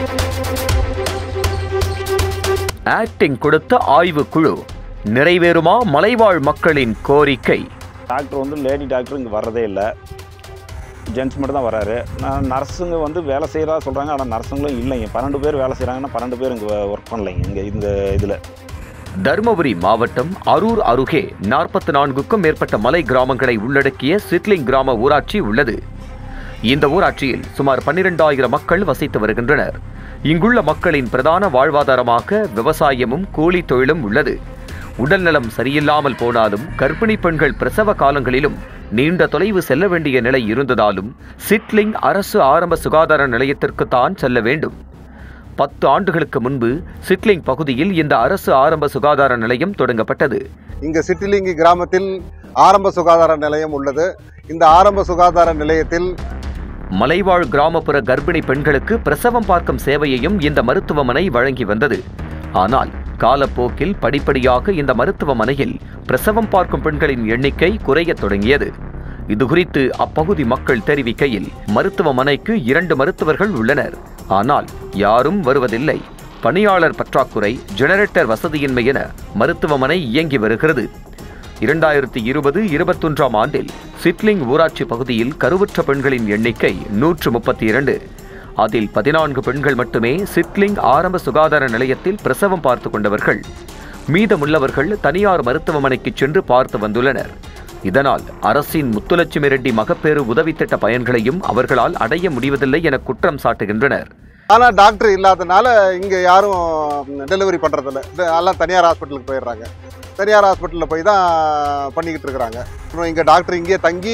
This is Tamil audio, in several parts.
ஆக்டிங் கொடுத்த ஆய்வு குழு நிறைவேறுமா மலைவாழ் மக்களின் கோரிக்கை டாக்டர் வந்து லேடி டாக்டர் இங்கே வர்றதே இல்லை ஜென்ட்ஸ் மட்டும் தான் வராரு நான் நர்ஸுங்க வந்து வேலை செய்கிறதா சொல்கிறாங்க ஆனால் நர்ஸுங்களும் இல்லைங்க பன்னெண்டு பேர் வேலை செய்கிறாங்கன்னா பன்னெண்டு பேர் இங்கே ஒர்க் பண்ணலைங்க இங்கே இந்த இதில் தருமபுரி மாவட்டம் அரூர் அருகே நாற்பத்தி நான்குக்கும் மேற்பட்ட மலை கிராமங்களை உள்ளடக்கிய சிட்லிங் கிராம ஊராட்சி உள்ளது இந்த ஊராட்சியில் சுமார் பன்னிரெண்டாயிரம் மக்கள் வசித்து வருகின்றனர் இங்குள்ள மக்களின் பிரதான வாழ்வாதாரமாக விவசாயமும் கூலி தொழிலும் உள்ளது உடல்நலம் சரியில்லாமல் போனாலும் கர்ப்பிணி பெண்கள் பிரசவ காலங்களிலும் நீண்ட தொலைவு செல்ல வேண்டிய நிலை இருந்ததாலும் சிட்லிங் அரசு ஆரம்ப சுகாதார நிலையத்திற்கு தான் செல்ல வேண்டும் பத்து ஆண்டுகளுக்கு முன்பு சிட்லிங் பகுதியில் இந்த அரசு ஆரம்ப சுகாதார நிலையம் தொடங்கப்பட்டது இங்கு சிட்டிலிங்கி கிராமத்தில் ஆரம்ப சுகாதார நிலையம் உள்ளது இந்த ஆரம்ப சுகாதார நிலையத்தில் மலைவாழ் கிராமப்புற கர்ப்பிணி பெண்களுக்கு பிரசவம் பார்க்கும் சேவையையும் இந்த மருத்துவமனை வழங்கி வந்தது ஆனால் காலப்போக்கில் படிப்படியாக இந்த மருத்துவமனையில் பிரசவம் பார்க்கும் பெண்களின் எண்ணிக்கை குறையத் தொடங்கியது இதுகுறித்து அப்பகுதி மக்கள் தெரிவிக்கையில் மருத்துவமனைக்கு இரண்டு மருத்துவர்கள் உள்ளனர் ஆனால் யாரும் வருவதில்லை பணியாளர் பற்றாக்குறை ஜெனரேட்டர் வசதியின்மை என மருத்துவமனை இயங்கி வருகிறது இரண்டாயிரத்தி இருபது இருபத்தொன்றாம் ஆண்டில் சிட்லிங் ஊராட்சி பகுதியில் கருவுற்ற பெண்களின் எண்ணிக்கை நூற்று முப்பத்தி இரண்டு அதில் பதினான்கு பெண்கள் மட்டுமே சிட்லிங் ஆரம்ப சுகாதார நிலையத்தில் பிரசவம் பார்த்து கொண்டவர்கள் மீதமுள்ளவர்கள் தனியார் மருத்துவமனைக்கு சென்று பார்த்து வந்துள்ளனர் இதனால் அரசின் முத்துலட்சுமி ரெட்டி மகப்பேறு உதவித்திட்ட பயன்களையும் அவர்களால் அடைய முடிவதில்லை என குற்றம் சாட்டுகின்றனர் ஆனால் டாக்டர் இல்லாதனால இங்கே யாரும் டெலிவரி பண்ணுறதில்ல எல்லாம் தனியார் ஹாஸ்பிட்டலுக்கு போயிடுறாங்க தனியார் ஹாஸ்பிட்டலில் போய் தான் பண்ணிக்கிட்டு இருக்கிறாங்க அப்புறம் இங்கே டாக்டர் இங்கேயே தங்கி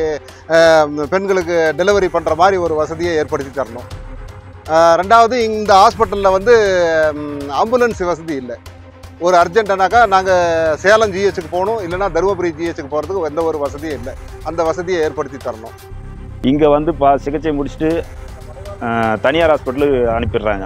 அஹ், பெண்களுக்கு டெலிவரி பண்ணுற மாதிரி ஒரு வசதியை ஏற்படுத்தி தரணும் அஹ், ரெண்டாவது இந்த ஹாஸ்பிட்டலில் வந்து ஆம்புலன்ஸ் வசதி இல்லை ஒரு அர்ஜென்ட்னாக்கா நாங்கள் சேலம் ஜிஹெச்சுக்கு போகணும் இல்லைன்னா தருமபுரி ஜிஹெச்சுக்கு போகிறதுக்கு எந்த ஒரு வசதியும் இல்லை அந்த வசதியை ஏற்படுத்தி தரணும் இங்கே வந்து பா சிகிச்சை முடிச்சுட்டு அஹ், தனியார் ஹாஸ்பிட்டலு அனுப்பிடுறாங்க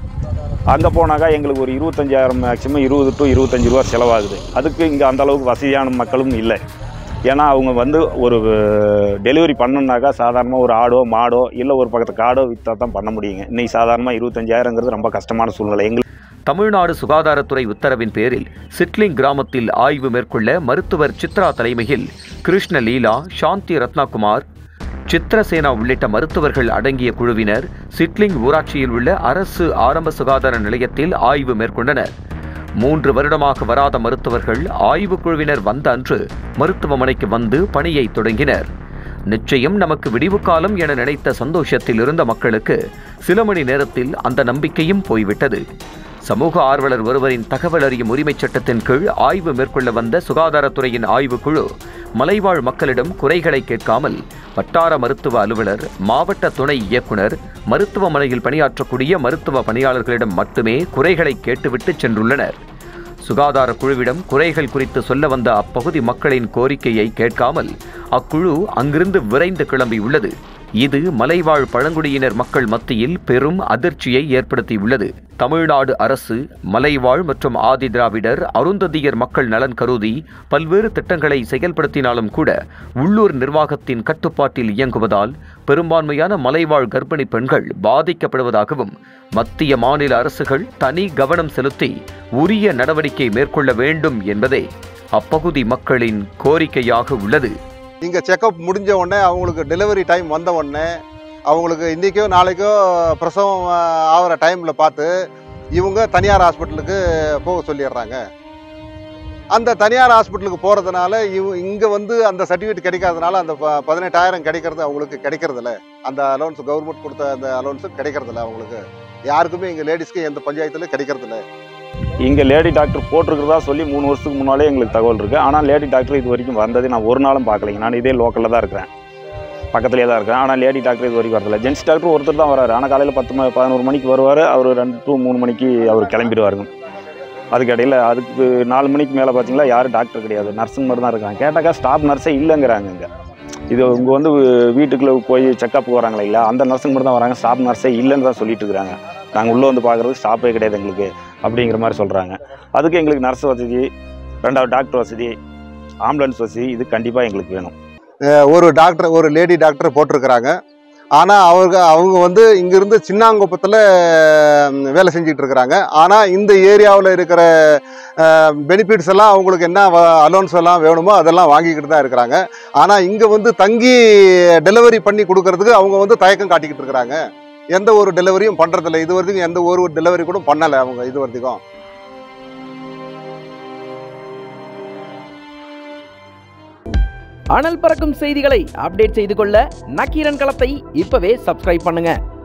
அங்கே போனாக்கா எங்களுக்கு ஒரு இருபத்தஞ்சாயிரம் மேக்ஸிமம் இருபது டு இருபத்தஞ்சி ரூபா செலவாகுது அதுக்கு இங்கே அந்த அளவுக்கு வசதியான மக்களும் இல்லை ஏன்னா அவங்க வந்து ஒரு டெலிவரி பண்ணணுன்னாக்கா சாதாரணமாக ஒரு ஆடோ மாடோ இல்லை ஒரு பக்கத்து காடோ விற்றா தான் பண்ண முடியுங்க இன்னைக்கு சாதாரணமாக இருபத்தஞ்சாயிரங்கிறது ரொம்ப கஷ்டமான சூழ்நிலை எங்களுக்கு தமிழ்நாடு சுகாதாரத்துறை உத்தரவின் பேரில் சிட்லிங் கிராமத்தில் ஆய்வு மேற்கொள்ள மருத்துவர் சித்ரா தலைமையில் கிருஷ்ண லீலா சாந்தி ரத்னாகுமார் சித்ரசேனா உள்ளிட்ட மருத்துவர்கள் அடங்கிய குழுவினர் சிட்லிங் ஊராட்சியில் உள்ள அரசு ஆரம்ப சுகாதார நிலையத்தில் ஆய்வு மேற்கொண்டனர் மூன்று வருடமாக வராத மருத்துவர்கள் ஆய்வு குழுவினர் வந்த அன்று மருத்துவமனைக்கு வந்து பணியை தொடங்கினர் நிச்சயம் நமக்கு விடிவு காலம் என நினைத்த சந்தோஷத்தில் இருந்த மக்களுக்கு சில மணி நேரத்தில் அந்த நம்பிக்கையும் போய்விட்டது சமூக ஆர்வலர் ஒருவரின் தகவல் அறியும் உரிமைச் சட்டத்தின் கீழ் ஆய்வு மேற்கொள்ள வந்த சுகாதாரத்துறையின் ஆய்வுக்குழு மலைவாழ் மக்களிடம் குறைகளை கேட்காமல் வட்டார மருத்துவ அலுவலர் மாவட்ட துணை இயக்குனர் மருத்துவமனையில் பணியாற்றக்கூடிய மருத்துவ பணியாளர்களிடம் மட்டுமே குறைகளை கேட்டுவிட்டு சென்றுள்ளனர் சுகாதார குழுவிடம் குறைகள் குறித்து சொல்ல வந்த அப்பகுதி மக்களின் கோரிக்கையை கேட்காமல் அக்குழு அங்கிருந்து விரைந்து கிளம்பியுள்ளது இது மலைவாழ் பழங்குடியினர் மக்கள் மத்தியில் பெரும் அதிர்ச்சியை ஏற்படுத்தியுள்ளது தமிழ்நாடு அரசு மலைவாழ் மற்றும் ஆதி திராவிடர் அருந்ததியர் மக்கள் நலன் கருதி பல்வேறு திட்டங்களை செயல்படுத்தினாலும் கூட உள்ளூர் நிர்வாகத்தின் கட்டுப்பாட்டில் இயங்குவதால் பெரும்பான்மையான மலைவாழ் கர்ப்பிணி பெண்கள் பாதிக்கப்படுவதாகவும் மத்திய மாநில அரசுகள் தனி கவனம் செலுத்தி உரிய நடவடிக்கை மேற்கொள்ள வேண்டும் என்பதே அப்பகுதி மக்களின் கோரிக்கையாக உள்ளது இங்கே செக்கப் முடிஞ்ச உடனே அவங்களுக்கு டெலிவரி டைம் வந்த உடனே அவங்களுக்கு இன்றைக்கோ நாளைக்கோ பிரசவம் ஆஹ், ஆகிற டைமில் பார்த்து இவங்க தனியார் ஹாஸ்பிட்டலுக்கு போக சொல்லிடுறாங்க அந்த தனியார் ஹாஸ்பிட்டலுக்கு போகிறதுனால இவ இங்கே வந்து அந்த சர்டிஃபிகேட் கிடைக்காதனால அந்த ப- பதினெட்டாயிரம் கிடைக்கிறது அவங்களுக்கு கிடைக்கிறதில்ல அந்த அலோன்ஸ் கவர்மெண்ட் கொடுத்த அந்த அலோன்ஸு கிடைக்கிறதில்ல அவங்களுக்கு யாருக்குமே இங்கே லேடிஸ்க்கு எந்த பஞ்சாயத்துலையும் கிடைக்கிறதில்ல இங்கே லேடி டாக்டர் போட்டிருக்கிறதா சொல்லி மூணு வருஷத்துக்கு முன்னாலே எங்களுக்கு தகவல் இருக்குது ஆனால் லேடி டாக்டர் இது வரைக்கும் வந்தது நான் ஒரு நாளும் பார்க்கலைங்க நான் இதே லோக்கலில் தான் இருக்கிறேன் பக்கத்துலேயே தான் இருக்கிறேன் ஆனால் லேடி டாக்டர் இது வரைக்கும் வரதில்லை ஜென்ஸ் டாக்டர் ஒருத்தர் தான் வராரு ஆனால் காலையில் பத்து மணி பதினோரு மணிக்கு வருவார் அவர் ரெண்டு டு மூணு மணிக்கு அவர் கிளம்பிடுவாருங்க அதுக்கு இடையில அதுக்கு நாலு மணிக்கு மேலே பார்த்தீங்களா யாரும் டாக்டர் கிடையாது நர்ஸுங்க மட்டும் தான் இருக்காங்க கேட்டாக்கா ஸ்டாஃப் நர்ஸே இல்லைங்கிறாங்க இங்கே இது இங்கே வந்து வீட்டுக்குள்ளே போய் செக்கப் வராங்களா இல்லை அந்த நர்ஸுங்க மட்டும் தான் வராங்க ஸ்டாஃப் நர்ஸே இல்லைன்னு தான் சொல்லிட்டு இருக்கிறாங்க நாங்கள் உள்ளே வந்து பார்க்குறதுக்கு ஸ்டாஃபே கிடையாது எங்களுக்கு அப்படிங்கிற மாதிரி சொல்கிறாங்க அதுக்கு எங்களுக்கு நர்ஸ் வசதி ரெண்டாவது டாக்டர் வசதி ஆம்புலன்ஸ் வசதி இது கண்டிப்பாக எங்களுக்கு வேணும் அஹ் ஒரு டாக்டர் ஒரு லேடி டாக்டர் போட்டிருக்கிறாங்க ஆனால் அவங்க அவங்க வந்து இங்கிருந்து சின்னாங்குப்பத்தில் வேலை செஞ்சுட்டு இருக்கிறாங்க ஆனால் இந்த ஏரியாவில் இருக்கிற பெனிஃபிட்ஸ் எல்லாம் அவங்களுக்கு என்ன அலோன்ஸ் எல்லாம் வேணுமோ அதெல்லாம் வாங்கிக்கிட்டு தான் இருக்கிறாங்க ஆனால் இங்கே வந்து தங்கி டெலிவரி பண்ணி கொடுக்கறதுக்கு அவங்க வந்து தயக்கம் காட்டிக்கிட்டு இருக்கிறாங்க எந்த ஒரு டெலிவரியும் பண்ணுறதில்ல இது வரைக்கும் எந்த ஒரு டெலிவரி கூட பண்ணலை அவங்க இது வரைக்கும் அனல் பறக்கும் செய்திகளை அப்டேட் செய்து கொள்ள நக்கீரன் களத்தை இப்பவே சப்ஸ்கிரைப் பண்ணுங்க